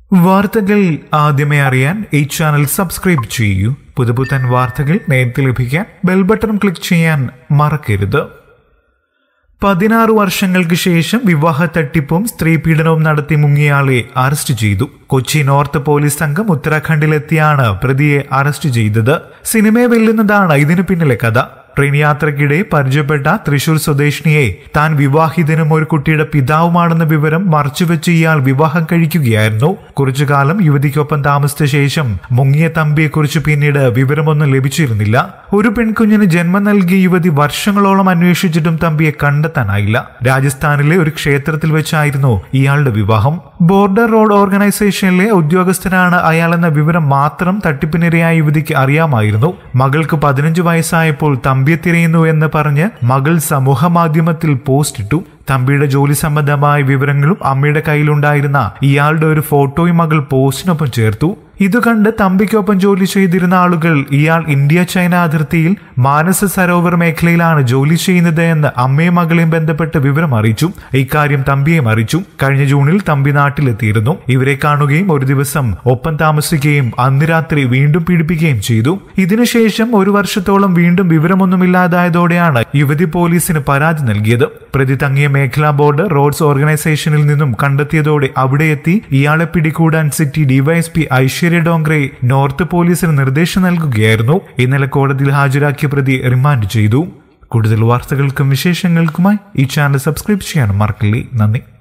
വാർത്തകൾ ആദ്യമേ അറിയാൻ ഈ ചാനൽ സബ്സ്ക്രൈബ് ചെയ്യൂ പുതുപുത്തൻ വാർത്തകൾ നേരത്തെ ലഭിക്കാൻ ബെൽ ബട്ടൺ ക്ലിക്ക് ചെയ്യാൻ മറക്കരുത് പതിനാറ് വർഷങ്ങൾക്ക് ശേഷം വിവാഹ തട്ടിപ്പും സ്ത്രീ പീഡനവും നടത്തി മുങ്ങിയയാളെ അറസ്റ്റ് ചെയ്തു കൊച്ചി നോർത്ത് പോലീസ് സംഘം ഉത്തരാഖണ്ഡിലെത്തിയാണ് പ്രതിയെ അറസ്റ്റ് ചെയ്തത് സിനിമയെ വെല്ലുന്നതാണ് ഇതിനു പിന്നിലെ കഥ ട്രെയിൻ യാത്രക്കിടെ പരിചയപ്പെട്ട തൃശൂർ സ്വദേശിനിയെ താൻ വിവാഹിതനും ഒരു കുട്ടിയുടെ പിതാവുമാണെന്ന വിവരം മറച്ചുവെച്ച് ഇയാൾ വിവാഹം കഴിക്കുകയായിരുന്നു കുറച്ചു കാലം യുവതിക്കൊപ്പം താമസിച്ച ശേഷം മുങ്ങിയ തമ്പിയെക്കുറിച്ച് പിന്നീട് വിവരമൊന്നും ലഭിച്ചിരുന്നില്ല ഒരു പെൺകുഞ്ഞിന് ജന്മം നൽകിയ യുവതി വർഷങ്ങളോളം അന്വേഷിച്ചിട്ടും തമ്പിയെ കണ്ടെത്താനായില്ല രാജസ്ഥാനിലെ ഒരു ക്ഷേത്രത്തിൽ വെച്ചായിരുന്നു ഇയാളുടെ വിവാഹം ബോർഡർ റോഡ് ഓർഗനൈസേഷനിലെ ഉദ്യോഗസ്ഥനാണ് അയാളെന്ന വിവരം മാത്രം തട്ടിപ്പിനിരയായ യുവതിക്ക് അറിയാമായിരുന്നു മകൾക്ക് പതിനഞ്ച് വയസ്സായപ്പോൾ തമ്പിയെ തിരയുന്നു എന്ന് പറഞ്ഞ് മകൾ സമൂഹ മാധ്യമത്തിൽ പോസ്റ്റ് ഇട്ടു തമ്പിയുടെ ജോലി സംബന്ധമായ വിവരങ്ങളും അമ്മയുടെ കയ്യിലുണ്ടായിരുന്ന ഇയാളുടെ ഒരു ഫോട്ടോയും മകൾ പോസ്റ്റിനൊപ്പം ചേർത്തു ഇത് കണ്ട് തമ്പിക്കൊപ്പം ജോലി ചെയ്തിരുന്ന ആളുകൾ ഇയാൾ ഇന്ത്യ ചൈന അതിർത്തിയിൽ മാനസ സരോവർ മേഖലയിലാണ് ജോലി ചെയ്യുന്നത് എന്ന് അമ്മയും മകളെയും ബന്ധപ്പെട്ട് വിവരം അറിയിച്ചു ഇക്കാര്യം തമ്പിയെയും അറിയിച്ചു കഴിഞ്ഞ ജൂണിൽ തമ്പി നാട്ടിലെത്തിയിരുന്നു ഇവരെ കാണുകയും ഒരു ദിവസം ഒപ്പം താമസിക്കുകയും അന്ന് രാത്രി വീണ്ടും പീഡിപ്പിക്കുകയും ചെയ്തു ഇതിനുശേഷം ഒരു വർഷത്തോളം വീണ്ടും വിവരമൊന്നുമില്ലാതായതോടെയാണ് യുവതി പോലീസിന് പരാതി നൽകിയത് പ്രതി തങ്ങിയ മേഖലാ ബോർഡ് റോഡ്സ് ഓർഗനൈസേഷനിൽ നിന്നും കണ്ടെത്തിയതോടെ അവിടെ എത്തി ഇയാളെ പിടികൂടാൻ city DYSP Aishwarya Dongre north പോലീസിന് നിർദ്ദേശം നൽകുകയായിരുന്നു ഇന്നലെ കോടതിയിൽ ഹാജരാക്കിയ പ്രതി റിമാൻഡ് ചെയ്തു കൂടുതൽ വാർത്തകൾക്കും വിശേഷങ്ങൾക്കുമായി ഈ ചാനൽ സബ്സ്ക്രൈബ് ചെയ്യാനും മറക്കില്ലേ നന്ദി